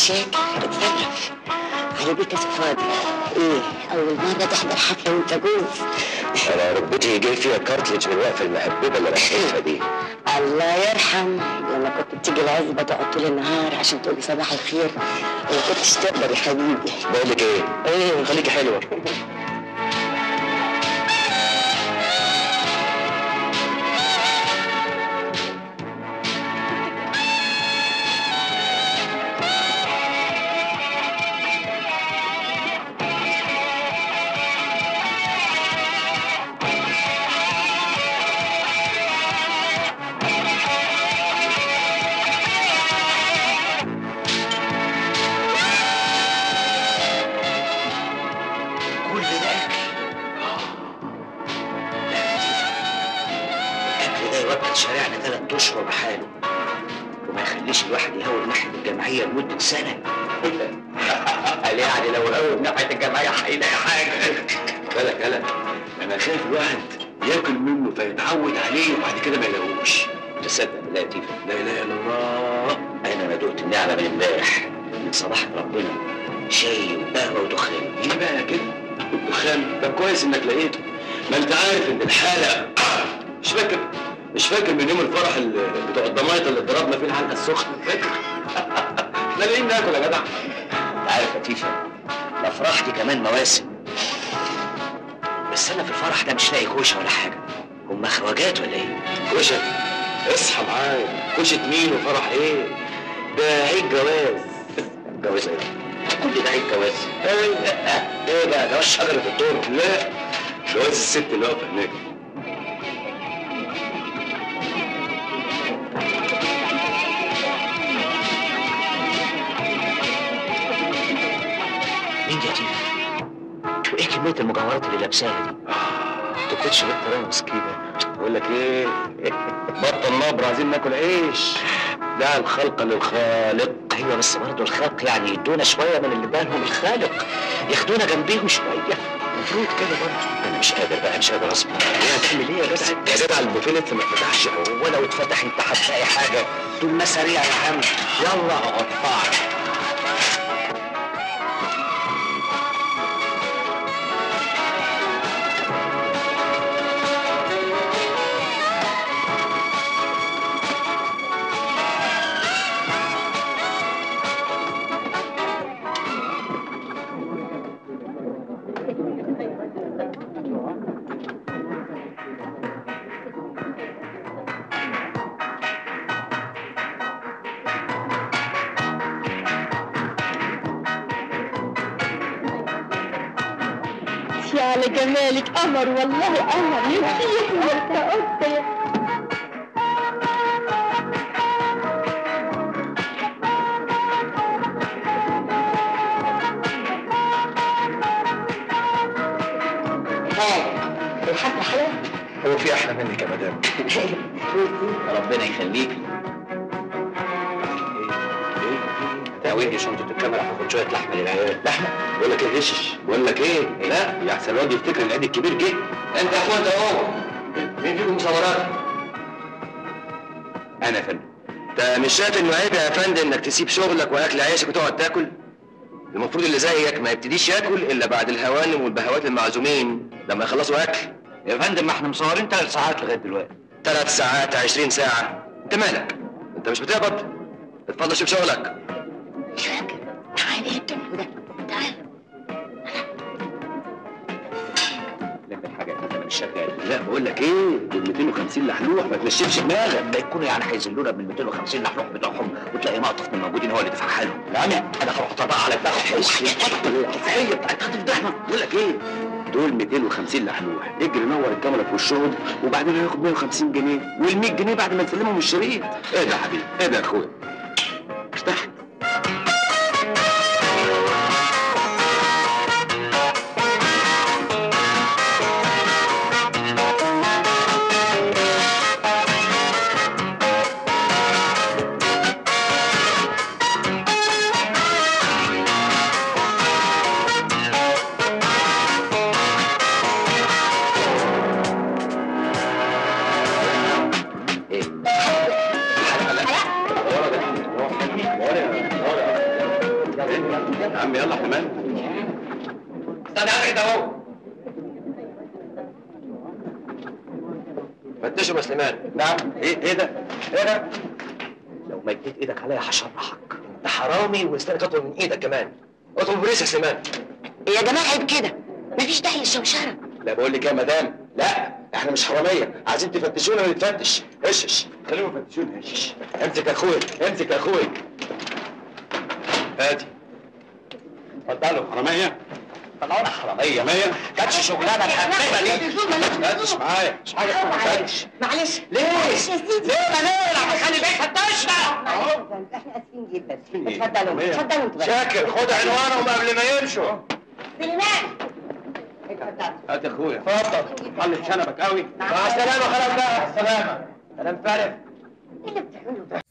مشاكل اتصرف على بيتك فاضي ايه اول مره تحضر حفله وانت جوز انا ركبتي جاي فيها كارتلج من الوقفه المهببه اللي ركبتها دي الله يرحم لما كنت بتيجي العزبه تقعد طول النهار عشان تقولي صباح الخير وما كنتش تقدر يا حبيبي بقول لك ايه ايه خليكي حلوه كل ده اكل الاكل ده يوكل شارعنا ثلاث اشهر بحاله وما يخليش الواحد يهوي ناحيه الجمعيه لمده سنه قال يعني لو قوي ناحيه الجمعيه هيلاقي حاجه بالك يالا انا خايف الواحد ياكل منه فيتعود عليه وبعد كده ما يلاقوش تصدق بالله يا تيفا لا اله الا الله انا ما دقت النعمه من امبارح من صباح ربنا شاي وقهوه ودخان ليه بقى كده الدخان طب كويس انك لقيته ما انت عارف ان الحاله مش فاكر مش فاكر من يوم الفرح اللي بتوع الضمايط اللي ضربنا فيه الحلقه السخنه فاكر احنا لاقيين ناكل يا جدع انت عارف يا تيفا الافراح دي كمان مواسم بس انا في الفرح ده مش لاقي كوشه ولا حاجه هم خواجات ولا ايه؟ كوشه اصحى معايا كوشه مين وفرح ايه ده عيد جواز جواز ايه؟ كل ده عيد جواز ايه ايه بقى ده الشجره في الدور لا جواز الست اللي واقفه هناك مين دي يا تيفا؟ وايه كميه المجوهرات اللي لابساها دي؟ تاخدش بنت رامس كده بقول لك ايه بطل نبر عايزين ناكل عيش دع الخلق للخالق ايوه بس برضه الخلق يعني يدونا شويه من اللي بالهم الخالق ياخدونا جنبيهم شويه المفروض كده برضه انا مش قادر بقى مش قادر اصبر ايه هتعمل ايه يا جدع يا جدع البوفيه لسه ما اتفتحش ولو اتفتح انت هتلاقي حاجه طول ما سريع يا عم يلا اقطعك يا على جمالك قمر والله قمر يمسيك وانت قلت ها الحفلة حلوة؟ هو في احلى منك يا مدام ربنا يخليك تاويلي شنطه الكاميرا هاخد شويه لحمه للعيال لحمه بقول لك ايه غشش بقول لك ايه لا يا احسن الواد يفتكر العيد الكبير جه انت يا اخويا انت اهو مين فيكم مصورات انا يا فندم انت مش شايف انه عيب يا فندم انك تسيب شغلك واكل عيشك وتقعد تاكل المفروض اللي زيك ما يبتديش ياكل الا بعد الهوانم والبهوات المعزومين لما يخلصوا اكل يا فندم ما احنا مصورين ثلاث ساعات لغايه دلوقتي ثلاث ساعات 20 ساعة انت مالك انت مش بتقبض اتفضل شوف شغلك تعال ايه الدنيا ده تعال لم الحاجه انا مش شغال لا بقول لك ايه دول 250 لحلوح ما تنشفش دماغك لما يكونوا يعني هيذلونا من 250 لحلوح بتوعهم وتلاقي مقطف من الموجودين هو اللي دفعها لهم يا عم انا هروح طبعا على دماغهم بطل العصبية بتاعت الضحمة بقول لك ايه دول 250 لحلوح اجري نور الكاميرا في وشهم وبعدين هياخد 150 جنيه وال 100 جنيه بعد ما تسلمهم الشريط ايه ده يا حبيبي ايه ده يا اخويا ارتحت ايه الحلقه لا ورا ده كده اهو فتشوا يا سليمان نعم ايه ايه ده؟ ايه ده؟ لو مديت ايدك عليا هشرحك انت حرامي ولسانك اطول من ايدك كمان اطلب بوليس يا سليمان يا جماعه عيب كده مفيش داعي للشوشره لا بقول لك يا مدام لا احنا مش حراميه عايزين تفتشونا ونتفتش ايش خليهم يفتشونا ايش امسك يا اخويا امسك يا اخويا هاتي اتفضلوا حراميه طلعونا حراميه مية كانتش شغلانه الحبيبه دي فتش معايا مش حاجه اسمها فتش معلش ليه؟ معلش يا سيدي ليه ما نلعب خلي بالك فتشنا احنا اسفين جدا إيه؟ اتفضلوا مية. اتفضلوا انتوا بقى. شاكر خد عنوانهم قبل ما يمشوا سليمان اتفضلوا هات يا اخويا اتفضل حل شنبك قوي مع السلامه خلاص بقى السلامه كلام فارغ ايه اللي بتعملوا ده